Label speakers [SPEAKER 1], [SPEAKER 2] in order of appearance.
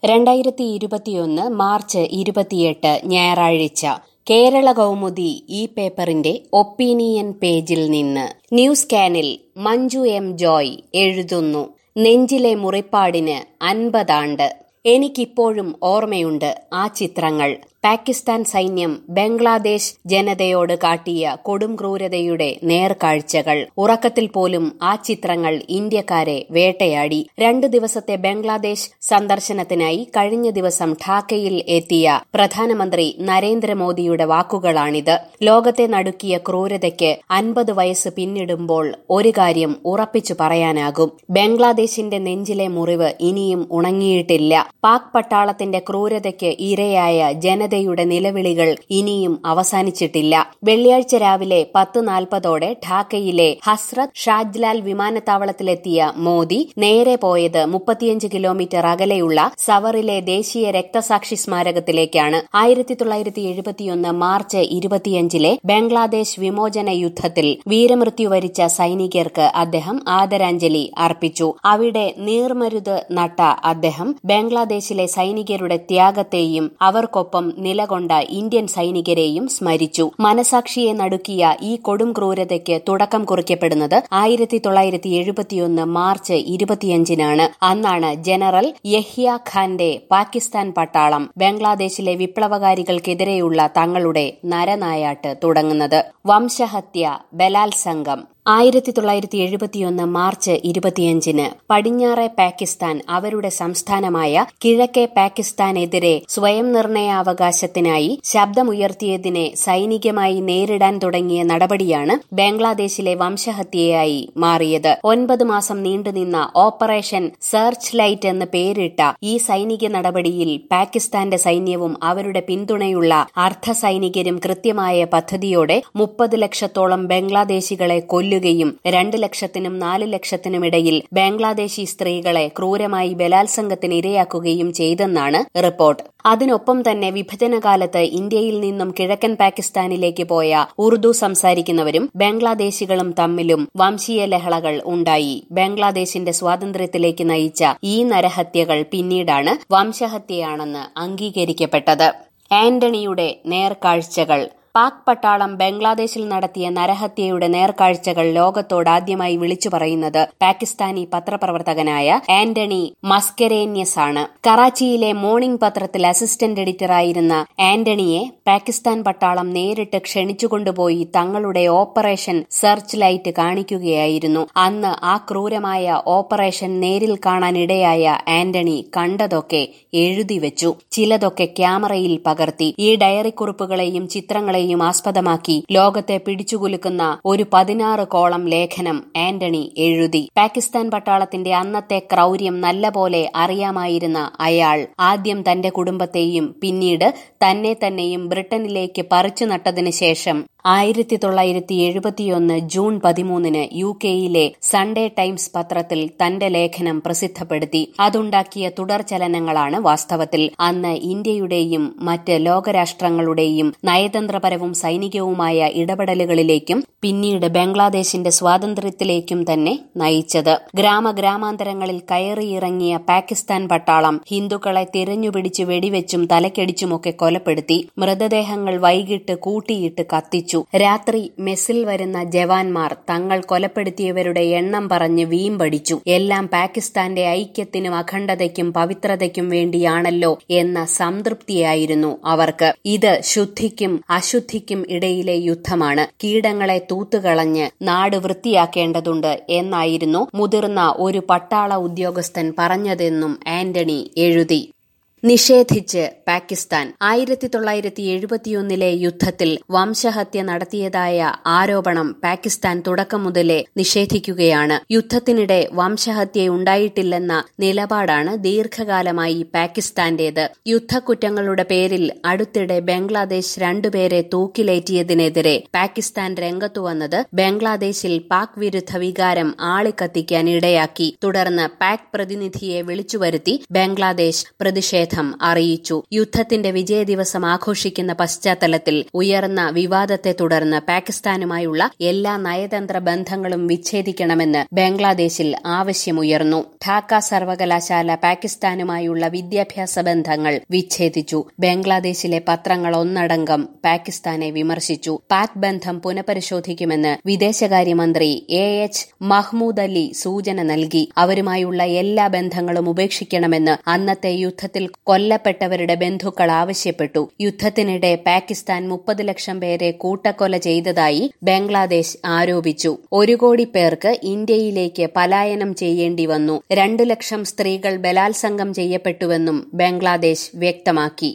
[SPEAKER 1] രണ്ടായിരത്തി ഇരുപത്തിയൊന്ന് മാർച്ച് ഇരുപത്തിയെട്ട് ഞായറാഴ്ച കേരള കൗമുദി ഈ പേപ്പറിന്റെ ഒപ്പീനിയൻ പേജിൽ നിന്ന് ന്യൂസ് കാനിൽ മഞ്ജു എം ജോയ് എഴുതുന്നു നെഞ്ചിലെ മുറിപ്പാടിന് അൻപതാണ്ട് എനിക്കിപ്പോഴും ഓർമ്മയുണ്ട് ആ ചിത്രങ്ങൾ പാകിസ്ഥാൻ സൈന്യം ബംഗ്ലാദേശ് ജനതയോട് കാട്ടിയ കൊടും ക്രൂരതയുടെ നേർക്കാഴ്ചകൾ ഉറക്കത്തിൽ പോലും ആ ചിത്രങ്ങൾ ഇന്ത്യക്കാരെ വേട്ടയാടി രണ്ടു ദിവസത്തെ ബംഗ്ലാദേശ് സന്ദർശനത്തിനായി കഴിഞ്ഞ ദിവസം ഢാക്കയിൽ എത്തിയ പ്രധാനമന്ത്രി നരേന്ദ്രമോദിയുടെ വാക്കുകളാണിത് ലോകത്തെ നടുക്കിയ ക്രൂരതയ്ക്ക് അൻപത് വയസ്സ് പിന്നിടുമ്പോൾ ഒരു കാര്യം ഉറപ്പിച്ചു പറയാനാകും ബംഗ്ലാദേശിന്റെ നെഞ്ചിലെ മുറിവ് ഇനിയും ഉണങ്ങിയിട്ടില്ല പാക് പട്ടാളത്തിന്റെ ക്രൂരതയ്ക്ക് ഇരയായ ജനത ജനതയുടെ നിലവിളികൾ ഇനിയും അവസാനിച്ചിട്ടില്ല വെള്ളിയാഴ്ച രാവിലെ പത്ത് നാൽപ്പതോടെ ഢാക്കയിലെ ഹസ്രത് ഷാജ്ലാൽ വിമാനത്താവളത്തിലെത്തിയ മോദി നേരെ പോയത് മുപ്പത്തിയഞ്ച് കിലോമീറ്റർ അകലെയുള്ള സവറിലെ ദേശീയ രക്തസാക്ഷി സ്മാരകത്തിലേക്കാണ് ആയിരത്തി തൊള്ളായിരത്തി എഴുപത്തിയൊന്ന് മാർച്ച് ഇരുപത്തിയഞ്ചിലെ ബംഗ്ലാദേശ് വിമോചന യുദ്ധത്തിൽ വീരമൃത്യു വരിച്ച സൈനികർക്ക് അദ്ദേഹം ആദരാഞ്ജലി അർപ്പിച്ചു അവിടെ നീർമരുത് നട്ട അദ്ദേഹം ബംഗ്ലാദേശിലെ സൈനികരുടെ ത്യാഗത്തെയും അവർക്കൊപ്പം നിലകൊണ്ട ഇന്ത്യൻ സൈനികരെയും സ്മരിച്ചു മനസാക്ഷിയെ നടുക്കിയ ഈ കൊടും ക്രൂരതയ്ക്ക് തുടക്കം കുറിക്കപ്പെടുന്നത് ആയിരത്തി തൊള്ളായിരത്തി എഴുപത്തിയൊന്ന് മാർച്ച് ഇരുപത്തിയഞ്ചിനാണ് അന്നാണ് ജനറൽ യഹ്യ ഖാന്റെ പാകിസ്ഥാൻ പട്ടാളം ബംഗ്ലാദേശിലെ വിപ്ലവകാരികൾക്കെതിരെയുള്ള തങ്ങളുടെ നരനായാട്ട് തുടങ്ങുന്നത് വംശഹത്യ ബലാത്സംഗം ആയിരത്തി തൊള്ളായിരത്തി എഴുപത്തിയൊന്ന് മാർച്ച് ഇരുപത്തിയഞ്ചിന് പടിഞ്ഞാറെ പാകിസ്ഥാൻ അവരുടെ സംസ്ഥാനമായ കിഴക്കേ പാകിസ്ഥാനെതിരെ സ്വയം നിർണയാവകാശത്തിനായി ശബ്ദമുയർത്തിയതിനെ സൈനികമായി നേരിടാൻ തുടങ്ങിയ നടപടിയാണ് ബംഗ്ലാദേശിലെ വംശഹത്യയായി മാറിയത് ഒൻപത് മാസം നീണ്ടുനിന്ന ഓപ്പറേഷൻ സെർച്ച് ലൈറ്റ് എന്ന് പേരിട്ട ഈ സൈനിക നടപടിയിൽ പാകിസ്ഥാന്റെ സൈന്യവും അവരുടെ പിന്തുണയുള്ള അർദ്ധ സൈനികരും കൃത്യമായ പദ്ധതിയോടെ മുപ്പത് ലക്ഷത്തോളം ബംഗ്ലാദേശികളെ കൊല്ലു കൊല്ലുകയും രണ്ട് ലക്ഷത്തിനും നാല് ലക്ഷത്തിനുമിടയിൽ ബംഗ്ലാദേശി സ്ത്രീകളെ ക്രൂരമായി ബലാത്സംഗത്തിന് ഇരയാക്കുകയും ചെയ്തെന്നാണ് റിപ്പോർട്ട് അതിനൊപ്പം തന്നെ വിഭജനകാലത്ത് ഇന്ത്യയിൽ നിന്നും കിഴക്കൻ പാകിസ്ഥാനിലേക്ക് പോയ ഉറുദു സംസാരിക്കുന്നവരും ബംഗ്ലാദേശികളും തമ്മിലും വംശീയ ലഹളകൾ ഉണ്ടായി ബംഗ്ലാദേശിന്റെ സ്വാതന്ത്ര്യത്തിലേക്ക് നയിച്ച ഈ നരഹത്യകൾ പിന്നീടാണ് വംശഹത്യയാണെന്ന് അംഗീകരിക്കപ്പെട്ടത് ആന്റണിയുടെ നേർക്കാഴ്ചകൾ പാക് പട്ടാളം ബംഗ്ലാദേശിൽ നടത്തിയ നരഹത്യയുടെ നേർക്കാഴ്ചകൾ ലോകത്തോടാദ്യമായി വിളിച്ചു പറയുന്നത് പാകിസ്ഥാനി പത്രപ്രവർത്തകനായ ആന്റണി മസ്കരേന്യസ് ആണ് കറാച്ചിയിലെ മോർണിംഗ് പത്രത്തിൽ അസിസ്റ്റന്റ് എഡിറ്ററായിരുന്ന ആന്റണിയെ പാകിസ്ഥാൻ പട്ടാളം നേരിട്ട് ക്ഷണിച്ചുകൊണ്ടുപോയി തങ്ങളുടെ ഓപ്പറേഷൻ സെർച്ച് ലൈറ്റ് കാണിക്കുകയായിരുന്നു അന്ന് ആ ക്രൂരമായ ഓപ്പറേഷൻ നേരിൽ കാണാനിടയായ ആന്റണി കണ്ടതൊക്കെ എഴുതിവെച്ചു ചിലതൊക്കെ ക്യാമറയിൽ പകർത്തി ഈ ഡയറി കുറിപ്പുകളെയും ചിത്രങ്ങളെയും യും ആസ്പദമാക്കി ലോകത്തെ പിടിച്ചുകുലുക്കുന്ന ഒരു പതിനാറ് കോളം ലേഖനം ആന്റണി എഴുതി പാകിസ്ഥാൻ പട്ടാളത്തിന്റെ അന്നത്തെ ക്രൗര്യം നല്ലപോലെ അറിയാമായിരുന്ന അയാൾ ആദ്യം തന്റെ കുടുംബത്തെയും പിന്നീട് തന്നെ തന്നെയും ബ്രിട്ടനിലേക്ക് പറിച്ചു നട്ടതിനു ശേഷം ആയിരത്തി തൊള്ളായിരത്തി എഴുപത്തിയൊന്ന് ജൂൺ പതിമൂന്നിന് യു കെയിലെ സൺഡേ ടൈംസ് പത്രത്തിൽ തന്റെ ലേഖനം പ്രസിദ്ധപ്പെടുത്തി അതുണ്ടാക്കിയ തുടർചലനങ്ങളാണ് വാസ്തവത്തിൽ അന്ന് ഇന്ത്യയുടെയും മറ്റ് ലോകരാഷ്ട്രങ്ങളുടെയും നയതന്ത്രപരവും സൈനികവുമായ ഇടപെടലുകളിലേക്കും പിന്നീട് ബംഗ്ലാദേശിന്റെ സ്വാതന്ത്ര്യത്തിലേക്കും തന്നെ നയിച്ചത് ഗ്രാമഗ്രാമാന്തരങ്ങളിൽ കയറിയിറങ്ങിയ പാകിസ്ഥാൻ പട്ടാളം ഹിന്ദുക്കളെ തിരഞ്ഞുപിടിച്ച് വെടിവെച്ചും തലക്കടിച്ചുമൊക്കെ കൊലപ്പെടുത്തി മൃതദേഹങ്ങൾ വൈകിട്ട് കൂട്ടിയിട്ട് കത്തിച്ചു രാത്രി മെസ്സിൽ വരുന്ന ജവാന്മാർ തങ്ങൾ കൊലപ്പെടുത്തിയവരുടെ എണ്ണം പറഞ്ഞ് വീമ്പടിച്ചു എല്ലാം പാകിസ്ഥാന്റെ ഐക്യത്തിനും അഖണ്ഡതയ്ക്കും പവിത്രതയ്ക്കും വേണ്ടിയാണല്ലോ എന്ന സംതൃപ്തിയായിരുന്നു അവർക്ക് ഇത് ശുദ്ധിക്കും അശുദ്ധിക്കും ഇടയിലെ യുദ്ധമാണ് കീടങ്ങളെ തൂത്തുകളഞ്ഞ് നാട് വൃത്തിയാക്കേണ്ടതുണ്ട് എന്നായിരുന്നു മുതിർന്ന ഒരു പട്ടാള ഉദ്യോഗസ്ഥൻ പറഞ്ഞതെന്നും ആന്റണി എഴുതി നിഷേധിച്ച് പാകിസ്ഥാൻ ആയിരത്തി തൊള്ളായിരത്തി എഴുപത്തിയൊന്നിലെ യുദ്ധത്തിൽ വംശഹത്യ നടത്തിയതായ ആരോപണം പാകിസ്ഥാൻ തുടക്കം മുതലേ നിഷേധിക്കുകയാണ് യുദ്ധത്തിനിടെ വംശഹത്യയുണ്ടായിട്ടില്ലെന്ന നിലപാടാണ് ദീർഘകാലമായി പാകിസ്ഥാന്റേത് യുദ്ധക്കുറ്റങ്ങളുടെ പേരിൽ അടുത്തിടെ ബംഗ്ലാദേശ് രണ്ടുപേരെ തൂക്കിലേറ്റിയതിനെതിരെ പാകിസ്ഥാൻ രംഗത്തു വന്നത് ബംഗ്ലാദേശിൽ പാക് വിരുദ്ധ വികാരം ആളിക്കത്തിക്കാൻ ഇടയാക്കി തുടർന്ന് പാക് പ്രതിനിധിയെ വിളിച്ചുവരുത്തി ബംഗ്ലാദേശ് പ്രതിഷേധം പ്രതിഷേധം അറിയിച്ചു യുദ്ധത്തിന്റെ വിജയ ദിവസം ആഘോഷിക്കുന്ന പശ്ചാത്തലത്തിൽ ഉയർന്ന വിവാദത്തെ തുടർന്ന് പാകിസ്ഥാനുമായുള്ള എല്ലാ നയതന്ത്ര ബന്ധങ്ങളും വിച്ഛേദിക്കണമെന്ന് ബംഗ്ലാദേശിൽ ആവശ്യമുയർന്നു ഢാക്ക സർവകലാശാല പാകിസ്ഥാനുമായുള്ള വിദ്യാഭ്യാസ ബന്ധങ്ങൾ വിച്ഛേദിച്ചു ബംഗ്ലാദേശിലെ പത്രങ്ങൾ ഒന്നടങ്കം പാകിസ്ഥാനെ വിമർശിച്ചു പാക് ബന്ധം പുനഃപരിശോധിക്കുമെന്ന് വിദേശകാര്യമന്ത്രി എ എച്ച് മഹ്മൂദ് അലി സൂചന നൽകി അവരുമായുള്ള എല്ലാ ബന്ധങ്ങളും ഉപേക്ഷിക്കണമെന്ന് അന്നത്തെ യുദ്ധത്തിൽ കൊല്ലപ്പെട്ടവരുടെ ബന്ധുക്കൾ ആവശ്യപ്പെട്ടു യുദ്ധത്തിനിടെ പാകിസ്ഥാൻ മുപ്പത് ലക്ഷം പേരെ കൂട്ടക്കൊല ചെയ്തതായി ബംഗ്ലാദേശ് ആരോപിച്ചു ഒരു കോടി പേർക്ക് ഇന്ത്യയിലേക്ക് പലായനം ചെയ്യേണ്ടി വന്നു രണ്ടു ലക്ഷം സ്ത്രീകൾ ബലാത്സംഗം ചെയ്യപ്പെട്ടുവെന്നും ബംഗ്ലാദേശ് വ്യക്തമാക്കി